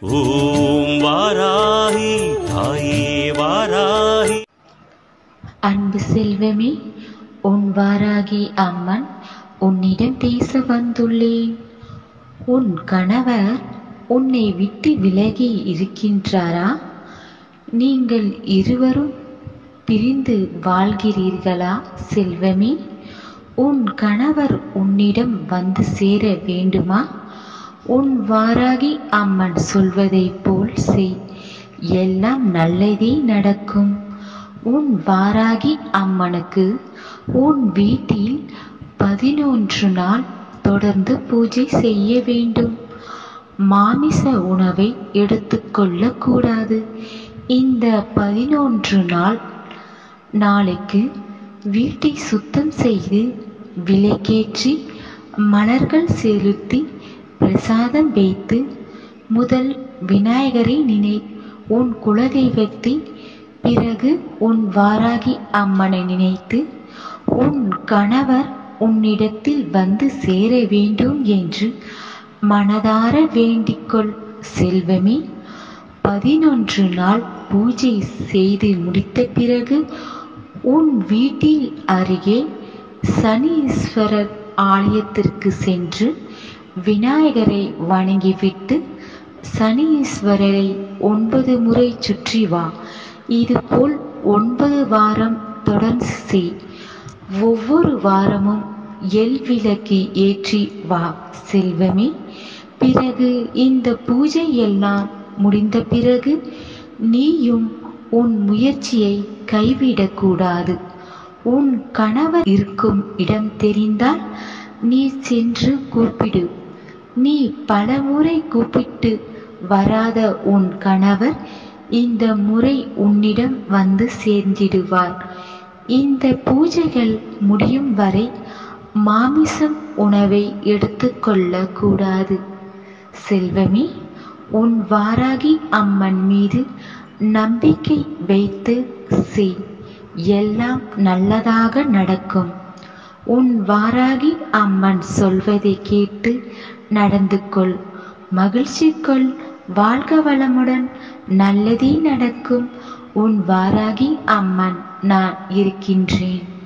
ஓம் வாராகி தாயே வாராகி அன்பு செல்வமே உன் வாராகி அம்மன் உன்னிடம் பேச வந்துள்ளேன் உன் கணவர் உன்னை விட்டு விலகி இருக்கின்றாரா நீங்கள் இருவரும் பிரிந்து வாழ்கிறீர்களா செல்வமே உன் கணவர் உன்னிடம் வந்து சேர வேண்டுமா உன் வாராகி அம்மன் சொல்வதைப் போல் செய் எல்லாம் நல்லதே நடக்கும் உன் வாராகி அம்மனுக்கு உன் வீட்டில் பதினொன்று நாள் தொடர்ந்து பூஜை செய்ய வேண்டும் மாமிச உணவை எடுத்துக்கொள்ளக் கூடாது இந்த பதினொன்று நாள் நாளைக்கு வீட்டை சுத்தம் செய்து விளக்கேற்றி மலர்கள் செலுத்தி பிரசாதம் வைத்து முதல் விநாயகரை நினை உன் குலதெய்வத்தை பிறகு உன் வாராகி அம்மனை நினைத்து உன் கணவர் உன்னிடத்தில் வந்து சேர வேண்டும் என்று மனதார வேண்டிக்கொள் செல்வமே பதினொன்று நாள் பூஜை செய்து முடித்த பிறகு உன் வீட்டில் அருகே சனீஸ்வரர் ஆலயத்திற்கு சென்று விநாயகரை வணங்கிவிட்டு சனீஸ்வரரை ஒன்பது முறை சுற்றி வா இதுபோல் ஒன்பது வாரம் தொடர்ந்து செய் ஒவ்வொரு வாரமும் எல் விளக்கு ஏற்றி வா செல்வமே பிறகு இந்த பூஜை எல்லாம் முடிந்த பிறகு நீயும் உன் முயற்சியை கைவிடக்கூடாது உன் கணவர் இருக்கும் இடம் தெரிந்தால் நீ சென்று கூப்பிடு நீ பலமுறை கூப்பிட்டு வராத உன் கணவர் இந்த முறை உன்னிடம் வந்து சேர்ந்திடுவார் இந்த பூஜைகள் முடியும் வரை மாமிசம் உணவை எடுத்துக்கொள்ள கூடாது செல்வமே உன் வாராகி அம்மன் மீது நம்பிக்கை வைத்து செய் எல்லாம் நல்லதாக நடக்கும் உன் வாராகி அம்மன் சொல்வதை கேட்டு நடந்து கொள் மகிழ்ச்சி கொள் வாழ்க வளமுடன் நல்லதே நடக்கும் உன் வாராகி அம்மன் நான் இருக்கின்றேன்